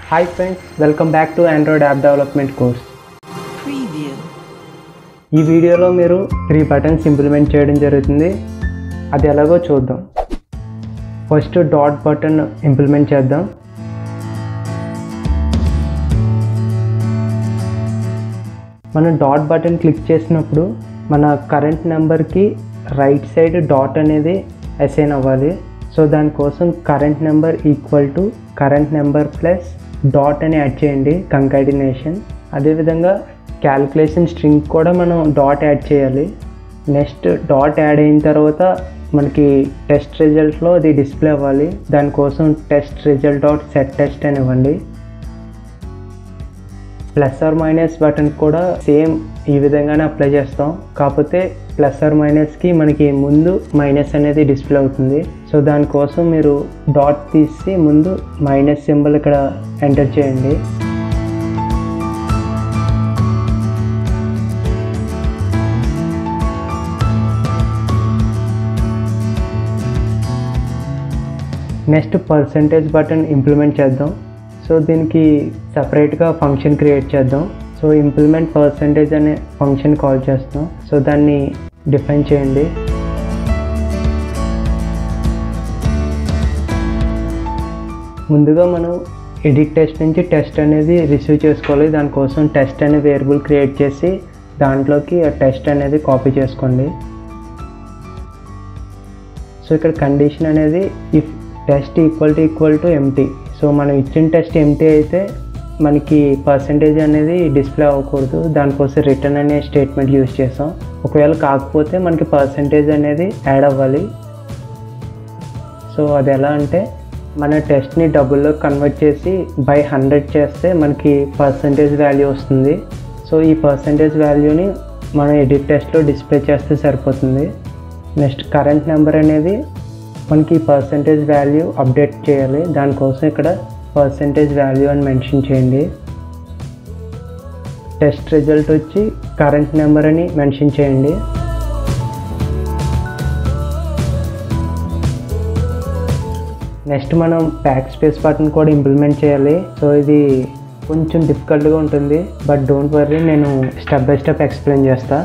Hi friends welcome back to Android app development course Preview. ఈ వీడియోలో మీరు three buttons implement చేయడం జరుగుతుంది అది ఎలాగో చూద్దాం ఫస్ట్ డాట్ బటన్ ఇంప్లిమెంట్ చేద్దాం మనం డాట్ బటన్ క్లిక్ చేసినప్పుడు మన కరెంట్ నెంబర్కి రైట్ సైడ్ డాట్ అనేది అసైన్ అవ్వాలి సో దానికోసం current number equal to current number plus dot అని యాడ్ చేయండి కంకాటినేషన్ అదేవిధంగా క్యాలిక్యులేషన్ స్ట్రింగ్ కూడా మనం డాట్ యాడ్ చేయాలి నెక్స్ట్ డాట్ యాడ్ అయిన తర్వాత మనకి టెస్ట్ రిజల్ట్లో అది డిస్ప్లే అవ్వాలి దానికోసం test result dot set test అని ఇవ్వండి ప్లస్ ఆర్ మైనస్ బటన్ కూడా సేమ్ ఈ విధంగానే అప్లై చేస్తాం కాకపోతే ప్లస్ ఆర్ మైనస్కి మనకి ముందు మైనస్ అనేది డిస్ప్లే అవుతుంది సో దానికోసం మీరు డాట్ తీసి ముందు మైనస్ సింబల్ ఇక్కడ ఎంటర్ చేయండి నెక్స్ట్ పర్సంటేజ్ బటన్ ఇంప్లిమెంట్ చేద్దాం సో దీనికి సపరేట్గా ఫంక్షన్ క్రియేట్ చేద్దాం సో ఇంప్లిమెంట్ పర్సంటేజ్ అనే ఫంక్షన్ కాల్ చేస్తాం సో దాన్ని డిఫైన్ చేయండి ముందుగా మనం ఎడిట్ టెస్ట్ నుంచి టెస్ట్ అనేది రిసీవ్ చేసుకోవాలి దానికోసం టెస్ట్ అనే వేరియబుల్ క్రియేట్ చేసి దాంట్లోకి ఆ టెస్ట్ అనేది కాపీ చేసుకోండి సో ఇక్కడ కండిషన్ అనేది if test equal to equal to empty so మనం ఇచ్చిన టెస్ట్ ఎంటీ అయితే మనకి పర్సంటేజ్ అనేది డిస్ప్లే అవ్వకూడదు దానికోసం రిటర్న్ అనే స్టేట్మెంట్ యూజ్ చేసాం ఒకవేళ కాకపోతే మనకి పర్సంటేజ్ అనేది యాడ్ అవ్వాలి సో అది ఎలా అంటే మన టెస్ట్ని డబ్బుల్లో కన్వర్ట్ చేసి బై హండ్రెడ్ చేస్తే మనకి పర్సంటేజ్ వాల్యూ వస్తుంది సో ఈ పర్సంటేజ్ వాల్యూని మనం ఎడిట్ టెస్ట్లో డిస్ప్లే చేస్తే సరిపోతుంది నెక్స్ట్ కరెంట్ నెంబర్ అనేది మనకి పర్సంటేజ్ వాల్యూ అప్డేట్ చేయాలి దానికోసం ఇక్కడ పర్సంటేజ్ వాల్యూ అని మెన్షన్ చేయండి టెస్ట్ రిజల్ట్ వచ్చి కరెంట్ నెంబర్ అని మెన్షన్ చేయండి నెక్స్ట్ మనం బ్యాక్ స్పేస్ బటన్ కూడా ఇంప్లిమెంట్ చేయాలి సో ఇది కొంచెం డిఫికల్ట్గా ఉంటుంది బట్ డోంట్ వర్రీ నేను స్టెప్ బై స్టెప్ ఎక్స్ప్లెయిన్ చేస్తా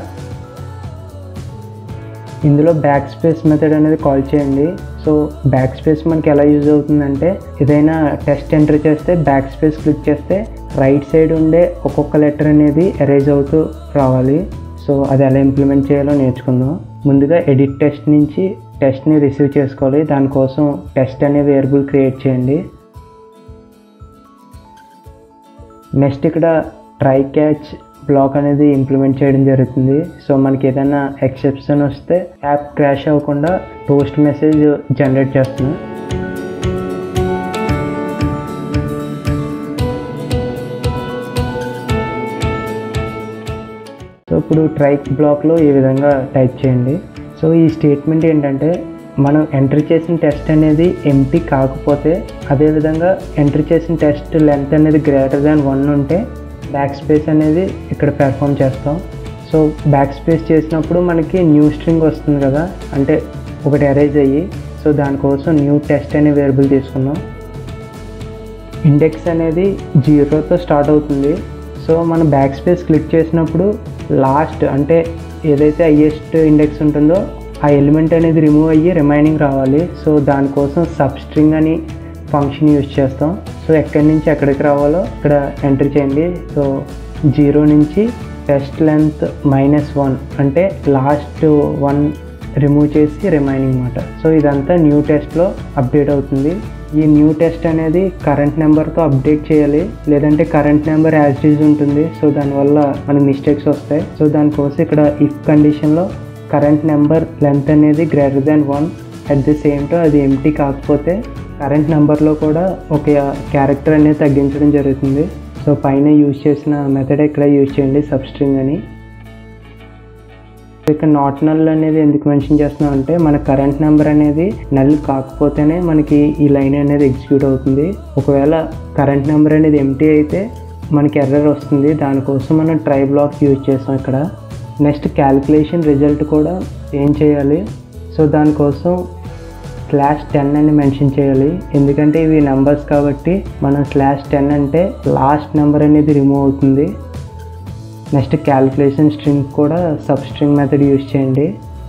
ఇందులో బ్యాక్ స్పేస్ మెథడ్ అనేది కాల్ చేయండి సో బ్యాక్ స్పేస్ మనకి ఎలా యూజ్ అవుతుందంటే ఏదైనా టెస్ట్ ఎంటర్ చేస్తే బ్యాక్ స్పేస్ క్లిక్ చేస్తే రైట్ సైడ్ ఉండే ఒక్కొక్క లెటర్ అనేది ఎరేజ్ అవుతూ రావాలి సో అది ఎలా ఇంప్లిమెంట్ చేయాలో నేర్చుకుందాం ముందుగా ఎడిట్ టెస్ట్ నుంచి టెస్ట్ని రిసీవ్ చేసుకోవాలి దానికోసం టెస్ట్ అనే వేరియబుల్ క్రియేట్ చేయండి నెక్స్ట్ ఇక్కడ ట్రై క్యాచ్ బ్లాక్ అనేది ఇంప్లిమెంట్ చేయడం జరుగుతుంది సో మనకి ఏదైనా ఎక్సెప్షన్ వస్తే యాప్ క్రాష్ అవ్వకుండా టోస్ట్ మెసేజ్ జనరేట్ చేస్తుంది సో ఇప్పుడు ట్రై బ్లాక్లో ఈ విధంగా టైప్ చేయండి సో ఈ స్టేట్మెంట్ ఏంటంటే మనం ఎంటర్ చేసిన టెస్ట్ అనేది ఎంటీ కాకపోతే అదేవిధంగా ఎంటర్ చేసిన టెస్ట్ లెంత్ అనేది గ్రేటర్ దాన్ వన్ ఉంటే బ్యాక్ స్పేస్ అనేది ఇక్కడ పెర్ఫామ్ చేస్తాం సో బ్యాక్ స్పేస్ చేసినప్పుడు మనకి న్యూ స్ట్రింగ్ వస్తుంది కదా అంటే ఒకటి అరేజ్ అయ్యి సో దానికోసం న్యూ టెస్ట్ అనే వేరియబుల్ తీసుకున్నాం ఇండెక్స్ అనేది జీరోతో స్టార్ట్ అవుతుంది సో మనం బ్యాక్ స్పేస్ క్లిక్ చేసినప్పుడు లాస్ట్ అంటే ఏదైతే హైయెస్ట్ ఇండెక్స్ ఉంటుందో ఆ ఎలిమెంట్ అనేది రిమూవ్ అయ్యి రిమైనింగ్ రావాలి సో దానికోసం సబ్ స్ట్రింగ్ అని ఫంక్షన్ యూజ్ చేస్తాం సో ఎక్కడి నుంచి ఎక్కడికి రావాలో ఇక్కడ ఎంటర్ చేయండి సో జీరో నుంచి టెస్ట్ లెంత్ మైనస్ వన్ అంటే లాస్ట్ వన్ రిమూవ్ చేసి రిమైనింగ్ అనమాట సో ఇదంతా న్యూ టెస్ట్లో అప్డేట్ అవుతుంది ఈ న్యూ టెస్ట్ అనేది కరెంట్ నెంబర్తో అప్డేట్ చేయాలి లేదంటే కరెంట్ నెంబర్ యాజ్ యూజ్ ఉంటుంది సో దానివల్ల మనకి మిస్టేక్స్ వస్తాయి సో దానికోసం ఇక్కడ ఇఫ్ కండిషన్లో కరెంట్ నెంబర్ లెంత్ అనేది greater than one at the same time అది ఎంటీ కాకపోతే కరెంట్ నెంబర్లో కూడా ఒక క్యారెక్టర్ అనేది తగ్గించడం జరుగుతుంది సో పైన యూజ్ చేసిన మెథడ్ ఇక్కడ యూజ్ చేయండి సబ్స్ట్రింగ్ అని ఇక్కడ నాట్ నల్ అనేది ఎందుకు మెన్షన్ చేస్తున్నాం అంటే మన కరెంట్ నెంబర్ అనేది నల్ కాకపోతేనే మనకి ఈ లైన్ అనేది ఎగ్జిక్యూట్ అవుతుంది ఒకవేళ కరెంట్ నెంబర్ అనేది ఎంటీ అయితే మనకి ఎర్రర్ వస్తుంది దానికోసం మనం ట్రై బ్లాక్ యూజ్ చేస్తాం ఇక్కడ నెక్స్ట్ క్యాలిక్యులేషన్ రిజల్ట్ కూడా ఏం చేయాలి సో దానికోసం స్లాష్ టెన్ అని మెన్షన్ చేయాలి ఎందుకంటే ఇవి నెంబర్స్ కాబట్టి మనం స్లాష్ టెన్ అంటే లాస్ట్ నెంబర్ అనేది రిమూవ్ అవుతుంది నెక్స్ట్ క్యాలిక్యులేషన్ స్ట్రింగ్ కూడా సబ్ స్ట్రింగ్ మెథడ్ యూజ్ చేయండి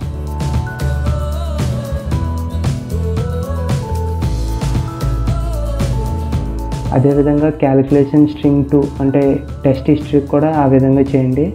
అదేవిధంగా క్యాలిక్యులేషన్ స్ట్రింగ్ టూ అంటే టెస్ట్ హిస్టరీ కూడా ఆ విధంగా చేయండి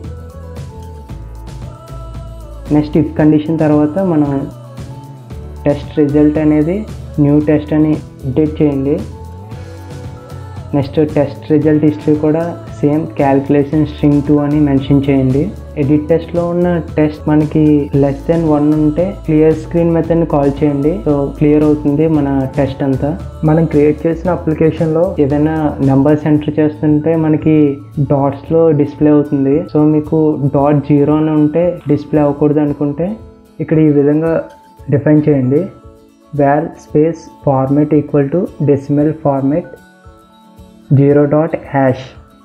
నెక్స్ట్ ఇఫ్ కండిషన్ తర్వాత మనం టెస్ట్ రిజల్ట్ అనేది న్యూ టెస్ట్ అని అప్డేట్ చేయండి నెక్స్ట్ టెస్ట్ రిజల్ట్ హిస్టరీ కూడా సేమ్ క్యాలిక్యులేషన్ స్ట్రింగ్ టూ అని మెన్షన్ చేయండి ఎడిట్ టెస్ట్లో ఉన్న టెస్ట్ మనకి లెస్ దెన్ వన్ ఉంటే క్లియర్ స్క్రీన్ మెథడ్ని కాల్ చేయండి సో క్లియర్ అవుతుంది మన టెస్ట్ అంతా మనం క్రియేట్ చేసిన అప్లికేషన్లో ఏదైనా నెంబర్స్ ఎంటర్ చేస్తుంటే మనకి డాట్స్లో డిస్ప్లే అవుతుంది సో మీకు డాట్ జీరో అని ఉంటే డిస్ప్లే అవ్వకూడదు అనుకుంటే ఇక్కడ ఈ విధంగా డిఫైన్ చేయండి where space format equal to decimal format zero dot hash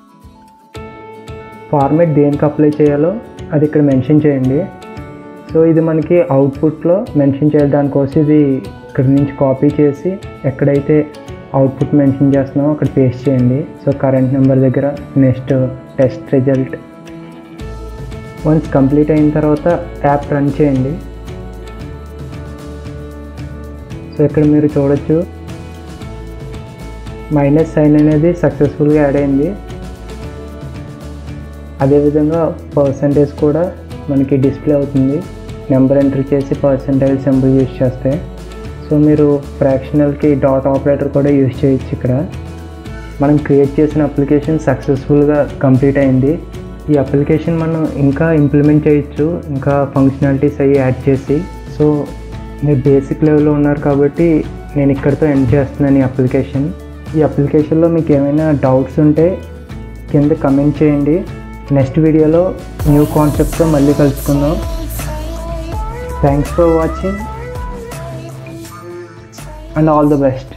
format దేనికి అప్లై చేయాలో అది ఇక్కడ మెన్షన్ చేయండి సో ఇది మనకి అవుట్పుట్లో మెన్షన్ చేయాలి దానికోసం ఇది ఇక్కడ నుంచి కాపీ చేసి ఎక్కడైతే అవుట్పుట్ మెన్షన్ చేస్తున్నామో అక్కడ పేస్ట్ చేయండి సో కరెంట్ నెంబర్ దగ్గర next test result once complete అయిన తర్వాత యాప్ రన్ చేయండి సో ఇక్కడ మీరు చూడొచ్చు మైనస్ సైన్ అనేది సక్సెస్ఫుల్గా యాడ్ అయింది అదేవిధంగా పర్సంటేజ్ కూడా మనకి డిస్ప్లే అవుతుంది నెంబర్ ఎంటర్ చేసి పర్సంటేజ్ సింబల్ యూజ్ చేస్తే సో మీరు ఫ్రాక్షనల్కి డాట్ ఆపరేటర్ కూడా యూజ్ చేయొచ్చు ఇక్కడ మనం క్రియేట్ చేసిన అప్లికేషన్ సక్సెస్ఫుల్గా కంప్లీట్ అయింది ఈ అప్లికేషన్ మనం ఇంకా ఇంప్లిమెంట్ చేయొచ్చు ఇంకా ఫంక్షనాలిటీస్ అవి యాడ్ చేసి సో మీరు బేసిక్ లెవెల్లో ఉన్నారు కాబట్టి నేను ఇక్కడితో ఎండ్ చేస్తున్నాను ఈ అప్లికేషన్ ఈ అప్లికేషన్లో మీకు ఏమైనా డౌట్స్ ఉంటే కింద కమెంట్ చేయండి నెక్స్ట్ వీడియోలో న్యూ కాన్సెప్ట్తో మళ్ళీ కలుసుకుందాం thanks for watching and all the best